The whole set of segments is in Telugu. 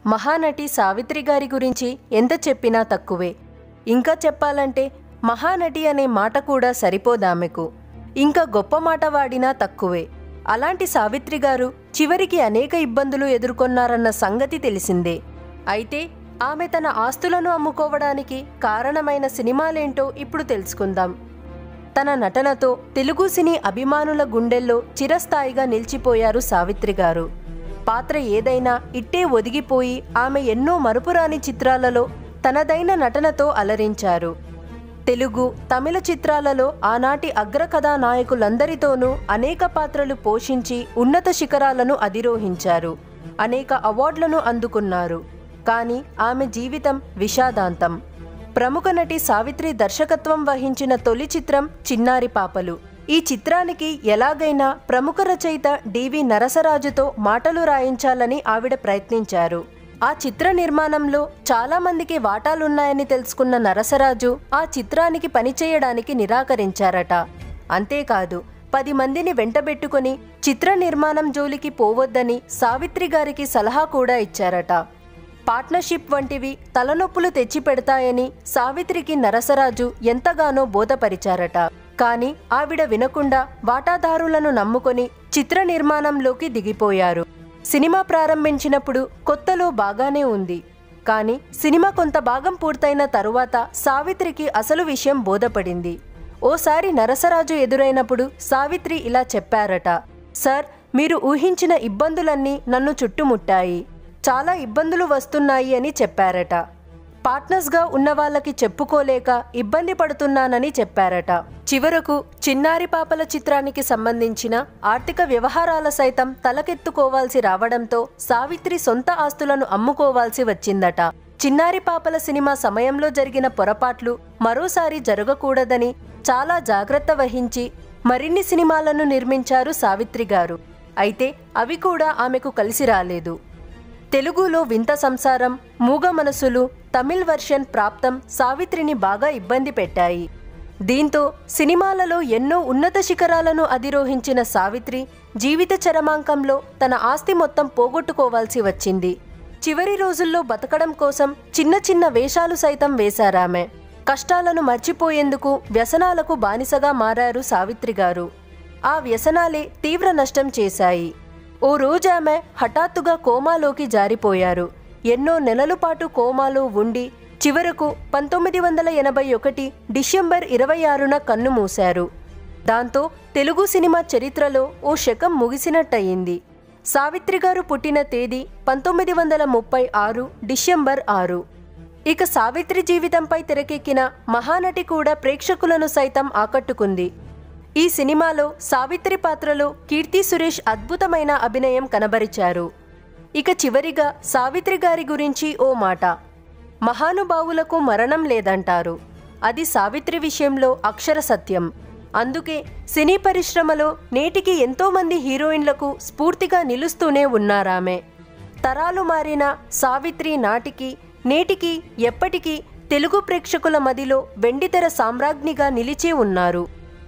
మహానటి సావిత్రి గారి గురించి ఎంత చెప్పినా తక్కువే ఇంకా చెప్పాలంటే మహానటి అనే మాట కూడా సరిపోదామెకు ఇంకా గొప్ప మాట వాడినా తక్కువే అలాంటి సావిత్రి గారు చివరికి అనేక ఇబ్బందులు ఎదుర్కొన్నారన్న సంగతి తెలిసిందే అయితే ఆమె తన ఆస్తులను అమ్ముకోవడానికి కారణమైన సినిమాలేంటో ఇప్పుడు తెలుసుకుందాం తన నటనతో తెలుగు సినీ అభిమానుల గుండెల్లో చిరస్థాయిగా నిలిచిపోయారు సావిత్రి గారు పాత్ర ఏదైనా ఇట్టే ఒదిగిపోయి ఆమె ఎన్నో మరుపురాని చిత్రాలలో తనదైన నటనతో అలరించారు తెలుగు తమిళ చిత్రాలలో ఆనాటి అగ్రకథానాయకులందరితోనూ అనేక పాత్రలు పోషించి ఉన్నత శిఖరాలను అధిరోహించారు అనేక అవార్డులను అందుకున్నారు కానీ ఆమె జీవితం విషాదాంతం ప్రముఖ నటి సావిత్రి దర్శకత్వం వహించిన తొలి చిత్రం చిన్నారి పాపలు ఈ చిత్రానికి ఎలాగైనా ప్రముఖ రచయిత డివి నరసరాజుతో మాటలు రాయించాలని ఆవిడ ప్రయత్నించారు ఆ చిత్ర నిర్మాణంలో చాలా మందికి వాటాలున్నాయని తెలుసుకున్న నరసరాజు ఆ చిత్రానికి పనిచేయడానికి నిరాకరించారట అంతేకాదు పది మందిని వెంటబెట్టుకుని చిత్ర నిర్మాణం జోలికి పోవద్దని సావిత్రి గారికి సలహా కూడా ఇచ్చారట పార్ట్నర్షిప్ వంటివి తలనొప్పులు తెచ్చిపెడతాయని సావిత్రికి నరసరాజు ఎంతగానో బోధపరిచారట కాని ఆవిడ వినకుండా వాటాదారులను నమ్ముకొని చిత్ర నిర్మాణంలోకి దిగిపోయారు సినిమా ప్రారంభించినప్పుడు కొత్తలో బాగానే ఉంది కానీ సినిమా కొంత భాగం పూర్తయిన తరువాత సావిత్రికి అసలు విషయం బోధపడింది ఓసారి నరసరాజు ఎదురైనప్పుడు సావిత్రి ఇలా చెప్పారట సార్ మీరు ఊహించిన ఇబ్బందులన్నీ నన్ను చుట్టుముట్టాయి చాలా ఇబ్బందులు వస్తున్నాయి అని చెప్పారట పార్ట్నర్స్గా ఉన్న వాళ్ళకి చెప్పుకోలేక ఇబ్బంది పడుతున్నానని చెప్పారట చివరకు చిన్నారి పాపల చిత్రానికి సంబంధించిన ఆర్థిక వ్యవహారాల సైతం తలకెత్తుకోవాల్సి రావడంతో సావిత్రి సొంత ఆస్తులను అమ్ముకోవాల్సి వచ్చిందట చిన్నారి పాపల సినిమా సమయంలో జరిగిన పొరపాట్లు మరోసారి జరగకూడదని చాలా జాగ్రత్త వహించి మరిన్ని సినిమాలను నిర్మించారు సావిత్రి గారు అయితే అవి కూడా ఆమెకు కలిసి రాలేదు తెలుగులో వింత సంసారం మూగ మనసులు తమిళ్ వర్షన్ ప్రాప్తం సావిత్రిని బాగా ఇబ్బంది పెట్టాయి దీంతో సినిమాలలో ఎన్నో ఉన్నత శిఖరాలను అధిరోహించిన సావిత్రి జీవిత చరమాంకంలో తన ఆస్తి మొత్తం పోగొట్టుకోవాల్సి వచ్చింది చివరి రోజుల్లో బతకడం కోసం చిన్న చిన్న వేషాలు సైతం వేశారామె కష్టాలను మర్చిపోయేందుకు వ్యసనాలకు బానిసగా మారారు సావిత్రి గారు ఆ వ్యసనాలే తీవ్ర నష్టం చేశాయి ఓ రోజు ఆమె హఠాత్తుగా కోమాలోకి జారిపోయారు ఎన్నో నెలల పాటు కోమాలో ఉండి చివరకు పంతొమ్మిది వందల ఎనభై ఒకటి డిసెంబర్ ఇరవై ఆరున కన్ను మూశారు దాంతో తెలుగు సినిమా చరిత్రలో ఓ శకం ముగిసినట్టయింది సావిత్రి గారు పుట్టిన తేదీ పంతొమ్మిది వందల ముప్పై ఆరు డిసెంబర్ ఆరు ఇక సావిత్రి జీవితంపై తెరకెక్కిన మహానటి కూడా ప్రేక్షకులను సైతం ఆకట్టుకుంది ఈ సినిమాలో సావిత్రి పాత్రలో కీర్తి సురేష్ అద్భుతమైన అభినయం కనబరిచారు ఇక చివరిగా సావిత్రి గారి గురించి ఓ మాట మహానుభావులకు మరణం లేదంటారు అది సావిత్రి విషయంలో అక్షర సత్యం అందుకే సినీ పరిశ్రమలో నేటికి ఎంతోమంది హీరోయిన్లకు స్ఫూర్తిగా నిలుస్తూనే ఉన్నారామె తరాలు మారిన సావిత్రి నాటికి నేటికి ఎప్పటికీ తెలుగు ప్రేక్షకుల మదిలో వెండితెర సామ్రాజ్ఞిగా నిలిచే ఉన్నారు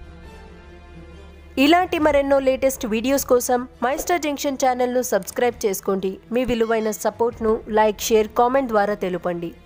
ఇలాంటి మరెన్నో లేటెస్ట్ వీడియోస్ కోసం మైస్టర్ జంక్షన్ ఛానల్ను సబ్స్క్రైబ్ చేసుకోండి మీ విలువైన సపోర్ట్ను లైక్ షేర్ కామెంట్ ద్వారా తెలుపండి